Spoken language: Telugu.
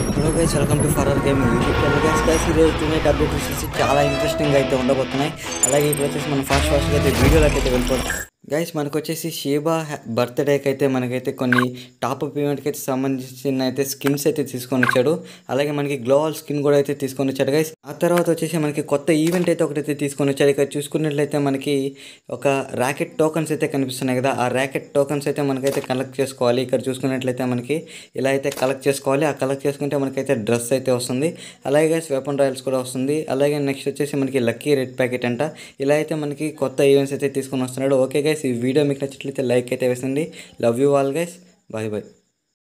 హలో గైస్ వెల్కమ్ టు ఫరర్ game YouTube channel guys guys ఈరోజు టునైట్ అప్డేట్ వచ్చేసి చాలా ఇంట్రెస్టింగ్ అయితే ఉండబోతున్నాయి అలాగే ఇప్పుడు వచ్చేసి మనం ఫాస్ట్ ఫాస్ట్గా అయితే వీడియోలోకి అయితే వెళ్ళిపోతాం గైస్ మనకు వచ్చేసి షేబా బర్త్డేకి అయితే మనకైతే కొన్ని టాప్ అప్ ఈవెంట్కి అయితే సంబంధించిన అయితే స్కిన్స్ అయితే తీసుకొని వచ్చాడు అలాగే మనకి గ్లోవల్ స్కిన్ కూడా అయితే తీసుకొని వచ్చాడు గైస్ ఆ తర్వాత వచ్చేసి మనకి కొత్త ఈవెంట్ అయితే ఒకటైతే తీసుకొని వచ్చాడు ఇక్కడ చూసుకున్నట్లయితే మనకి ఒక ర్యాకెట్ టోకన్స్ అయితే కనిపిస్తున్నాయి కదా ఆ ర్యాకెట్ టోకన్స్ అయితే మనకైతే కలెక్ట్ చేసుకోవాలి ఇక్కడ చూసుకున్నట్లయితే మనకి ఇలా అయితే కలెక్ట్ చేసుకోవాలి ఆ కలెక్ట్ చేసుకుంటే మనకైతే డ్రెస్ అయితే వస్తుంది అలాగే గైస్ వెపన్ రాయల్స్ కూడా వస్తుంది అలాగే నెక్స్ట్ వచ్చేసి మనకి లక్కీ రెడ్ ప్యాకెట్ అంట ఇలా అయితే మనకి కొత్త ఈవెంట్స్ అయితే తీసుకొని వస్తున్నాడు ఓకే గైస్ ఈ వీడియో మీకు నచ్చినట్లయితే లైక్ అయితే వేసండి love you all guys bye bye